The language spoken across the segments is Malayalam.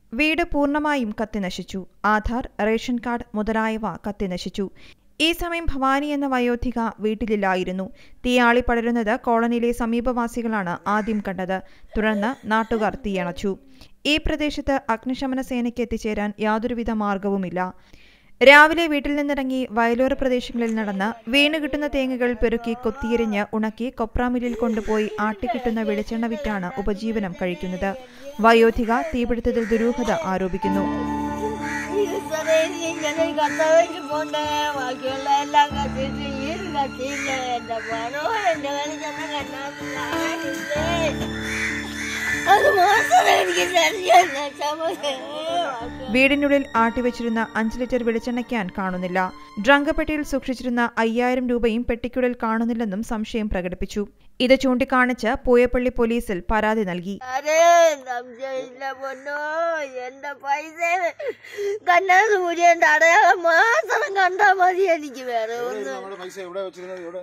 വീട് പൂർണ്ണമായും കത്തിനശിച്ചു ആധാർ റേഷൻ കാർഡ് മുതലായവ കത്തിനശിച്ചു ഈ സമയം ഭവാനി എന്ന വയോധിക വീട്ടിലില്ലായിരുന്നു തീയാളി പടരുന്നത് കോളനിയിലെ സമീപവാസികളാണ് ആദ്യം കണ്ടത് തുടർന്ന് നാട്ടുകാർ തീയണച്ചു ഈ പ്രദേശത്ത് അഗ്നിശമന സേനയ്ക്ക് എത്തിച്ചേരാൻ യാതൊരുവിധ മാർഗവുമില്ല രാവിലെ വീട്ടിൽ നിന്നിറങ്ങി വയലോര പ്രദേശങ്ങളിൽ നടന്ന് വീണ് കിട്ടുന്ന തേങ്ങകൾ പെറുക്കി കൊത്തിയെരിഞ്ഞ് ഉണക്കി കൊപ്രാമില്ലിൽ കൊണ്ടുപോയി ആട്ടിക്കിട്ടുന്ന വെളിച്ചെണ്ണ വിറ്റാണ് ഉപജീവനം കഴിക്കുന്നത് വയോധിക തീപിടുത്തത്തിൽ ദുരൂഹത ആരോപിക്കുന്നു ഇത് സാറേ, എനിക്ക് ഇങ്ങനെ കത്തവയ്ക്ക് പോണ്ടേ ബാക്കിയുള്ള എല്ലാം കത്തിയിട്ട് ഈ കത്തിയില്ല എന്റെ പണോ എന്റെ വെളിച്ചെണ്ണ കണ്ടാ അത് മാത്രമേ എനിക്ക് ശരിയല്ല ചമക്കേ വീടിനുള്ളിൽ ആട്ടിവെച്ചിരുന്ന അഞ്ച് ലിറ്റർ വെളിച്ചെണ്ണ ക്യാൻ കാണുന്നില്ല ഡ്രങ്കപ്പെട്ടിയിൽ സൂക്ഷിച്ചിരുന്ന അയ്യായിരം രൂപയും പെട്ടിക്കുള്ളിൽ കാണുന്നില്ലെന്നും സംശയം പ്രകടിപ്പിച്ചു ഇത് ചൂണ്ടിക്കാണിച്ച് പൂയപ്പള്ളി പോലീസിൽ പരാതി നൽകി അരേ സംശയമില്ല പൊന്നോ എന്റെ പൈസ കണ്ണാസ് മുരിയന്റെ അടയാളം മാത്രം കണ്ടാ മതി എനിക്ക് വേറെ ഒന്നും നമ്മുടെ പൈസ എവിടെ വെച്ചിരുന്നത് ഇവിടെ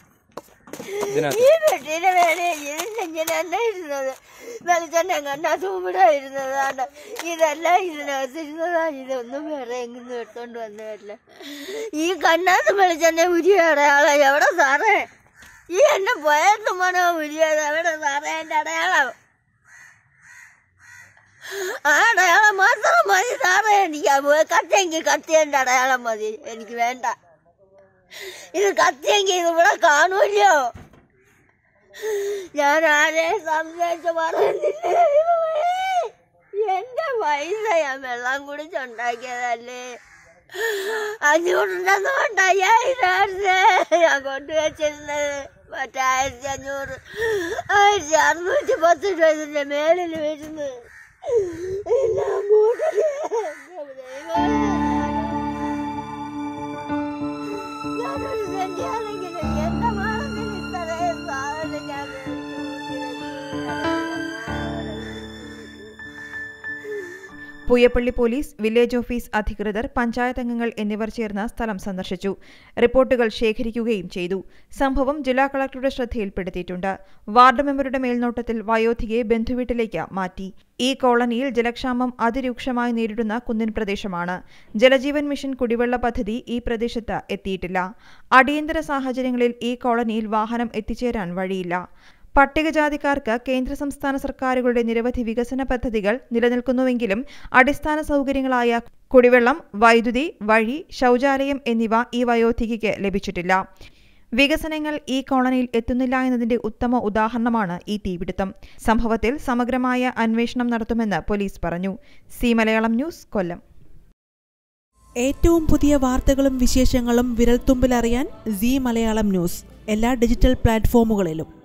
ഈ പെട്ടിയുടെ വേണേ ഇതിങ്ങനെ തന്നെ ഇരുന്നത് വെളിച്ചെണ്ണ കണ്ണാസ് ഇവിടെ ഇരുന്നത് ആണ്ട് ഇതെല്ലാം ഇതിനകത്ത് ഇരുന്നതാ ഇതൊന്നും വേറെ എങ്ങും എടുത്തോണ്ട് വന്നതല്ല ഈ കണ്ണാസ് വെളിച്ചെണ്ണ ഉരിയ അടയാളം എവിടെ സാറേ ഈ എന്നെ പോയത് മനോ ഉരിയത് എവിടെ സാറേ എന്റെ അടയാളം ആ അടയാളം മാത്രം മതി സാറേ എനിക്ക് കത്തിയെങ്കിൽ കത്തിയന്റെ അടയാളം മതി എനിക്ക് വേണ്ട ഇത് കത്തിയെങ്കിൽ ഇത് ഇവിടെ കാണൂല്ലോ ഞാൻ ആരെ സംശയിച്ച് പറയുന്നില്ലേ എന്റെ പൈസ ഞാൻ വെള്ളം കുടിച്ചുണ്ടാക്കിയതല്ലേ അഞ്ഞൂറിന്റെ നോട്ട് അയ്യായിരമായിരുന്നേ ഞാൻ കൊണ്ടുവച്ചിരുന്നത് മറ്റേ ആയിരത്തി അഞ്ഞൂറ് ആയിരത്തി അറുന്നൂറ്റി പത്ത് രൂപ ഇതിന്റെ മേലിൽ വരുന്നത് എല്ലാം കൂട്ടല് എന്റെ ദൈവമേ. ഞാനൊരു സെന്റിയാണെങ്കിലും എന്റെ മാനത്തിന് ഇത്രയും സാധനം ഞാൻ പൂയപ്പള്ളി പോലീസ് വില്ലേജ് ഓഫീസ് അധികൃതർ പഞ്ചായത്ത് അംഗങ്ങൾ എന്നിവർ ചേർന്ന് സ്ഥലം സന്ദർശിച്ചു റിപ്പോർട്ടുകൾ ശേഖരിക്കുകയും ചെയ്തു സംഭവം ജില്ലാ കളക്ടറുടെ ശ്രദ്ധയിൽപ്പെടുത്തിയിട്ടുണ്ട് വാർഡ് മെമ്പറുടെ മേൽനോട്ടത്തിൽ വയോധികയെ ബന്ധുവീട്ടിലേക്ക് മാറ്റി ഈ കോളനിയിൽ ജലക്ഷാമം അതിരൂക്ഷമായി നേരിടുന്ന കുന്നിൻ പ്രദേശമാണ് ജലജീവൻ മിഷൻ കുടിവെള്ള പദ്ധതി ഈ പ്രദേശത്ത് എത്തിയിട്ടില്ല അടിയന്തര സാഹചര്യങ്ങളിൽ ഈ കോളനിയിൽ വാഹനം എത്തിച്ചേരാൻ വഴിയില്ല പട്ടികജാതിക്കാർക്ക് കേന്ദ്ര സംസ്ഥാന സർക്കാരുകളുടെ നിരവധി വികസന പദ്ധതികൾ നിലനിൽക്കുന്നുവെങ്കിലും അടിസ്ഥാന സൗകര്യങ്ങളായ കുടിവെള്ളം വൈദ്യുതി വഴി ശൗചാലയം എന്നിവ ഈ വയോധികയ്ക്ക് ലഭിച്ചിട്ടില്ല വികസനങ്ങൾ ഈ കോളനിയിൽ എത്തുന്നില്ല എന്നതിന്റെ ഉത്തമ ഉദാഹരണമാണ് ഈ തീപിടുത്തം സംഭവത്തിൽ സമഗ്രമായ അന്വേഷണം നടത്തുമെന്ന് പോലീസ് പറഞ്ഞു സി മലയാളം ന്യൂസ് കൊല്ലം ഏറ്റവും പുതിയ വാർത്തകളും വിശേഷങ്ങളും വിരൽത്തുമ്പിലറിയാൻ സി മലയാളം ന്യൂസ് എല്ലാ ഡിജിറ്റൽ പ്ലാറ്റ്ഫോമുകളിലും